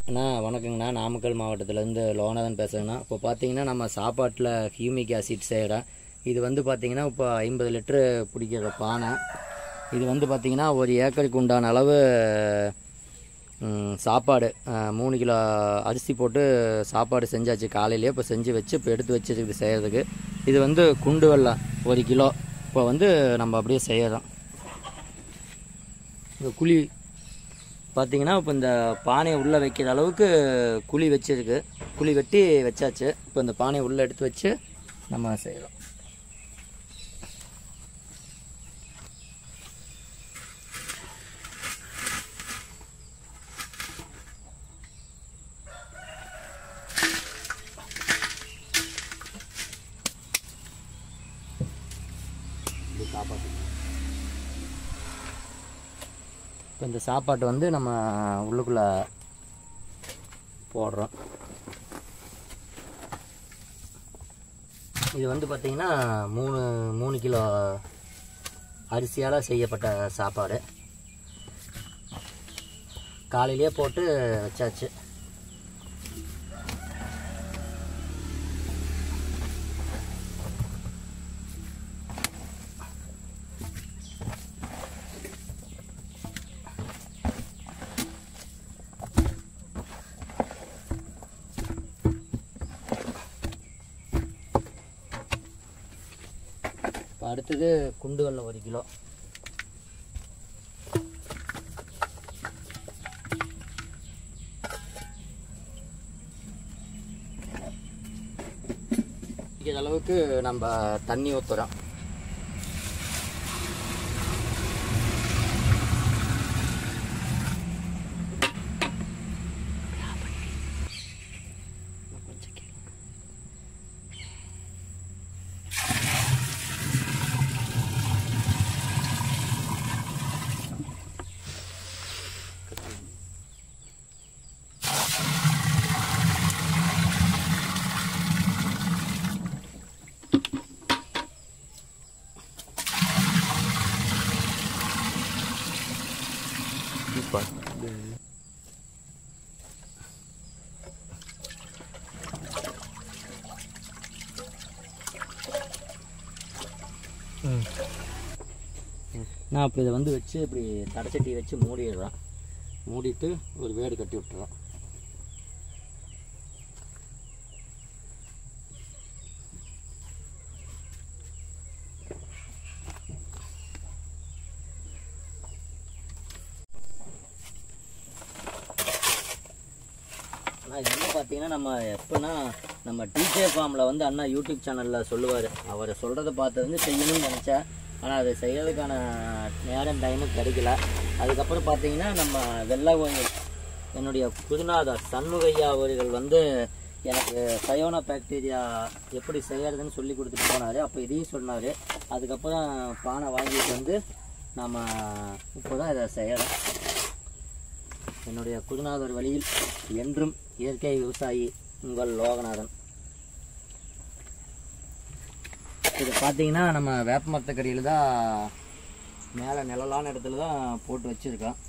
அண்ணா வணக்கங்கண்ணா நாமக்கல் மாவட்டத்திலேருந்து லோகநாதன் பேசுகிறேங்கண்ணா இப்போ பார்த்தீங்கன்னா நம்ம சாப்பாட்டில் ஹியூமிக் ஆசிட் செய்கிறோம் இது வந்து பார்த்தீங்கன்னா இப்போ ஐம்பது லிட்ரு பிடிக்கிற பானை இது வந்து பார்த்தீங்கன்னா ஒரு ஏக்கருக்கு உண்டான அளவு ம், சாப்பாடு அஹ், மூணு கிலோ அரிசி போட்டு சாப்பாடு செஞ்சாச்சு காலையிலேயே இப்போ செஞ்சு வச்சு இப்போ எடுத்து வச்சிருக்குது செய்கிறதுக்கு இது வந்து குண்டு வெல்லம் ஒரு கிலோ இப்போ வந்து நம்ம அப்படியே செய்யறோம் இந்த குழி பார்த்தீங்கன்னா இப்போ இந்த பானையை உள்ளே வைக்கிற அளவுக்கு குழி வச்சிருக்கு குழி வெட்டி வச்சாச்சு இப்போ இந்த பானையை உள்ளே எடுத்து வச்சு நம்ம செய்கிறோம் காப்பாற்று இப்போ இந்த சாப்பாட்டை வந்து நம்ம உள்ளுக்குள்ளே போடுறோம் இது வந்து பார்த்திங்கன்னா மூணு மூணு கிலோ அரிசியால் செய்யப்பட்ட சாப்பாடு காலையிலேயே போட்டு வச்சாச்சு இப்போ அடுத்தது குண்டு வெல்லம் ஒரு கிலோ இது அளவுக்கு நம்ம தண்ணி ஊற்றுறோம் நான் இப்போ இதை வந்து வச்சு இப்படி தடைச்சட்டி வச்சு மூடிடுறேன் மூடிட்டு ஒரு வேடு கட்டி விட்டுறோம் ஆனால் இது வந்து பார்த்தீங்கன்னா நம்ம எப்போனா நம்ம டிஜே ஃபார்மில் வந்து அண்ணா யூடியூப் சேனலில் சொல்லுவார் அவர் சொல்கிறத பார்த்து வந்து செய்யணும்னு நினச்சேன் ஆனால் அதை செய்யறதுக்கான நேரம் டைமும் கிடைக்கல அதுக்கப்புறம் பார்த்தீங்கன்னா நம்ம வெள்ளை கோயில் என்னுடைய குருநாதர் சண்முகையா அவர்கள் வந்து எனக்கு சயோனா பாக்டீரியா எப்படி செய்யறதுன்னு சொல்லி கொடுத்துட்டு போனார் அப்போ இதையும் சொன்னார் அதுக்கப்புறம் பானை வாங்கிட்டு வந்து நம்ம இப்போ தான் இதை செய்கிறோம் என்னுடைய குருநாதர் வழியில் என்றும் இயற்கை விவசாயி உங்கள் லோகநாதன் இது பார்த்தீங்கன்னா நம்ம வேப்ப மரத்தக்கடியில் தான் மேலே நிழலான இடத்துல தான் போட்டு வச்சுருக்கோம்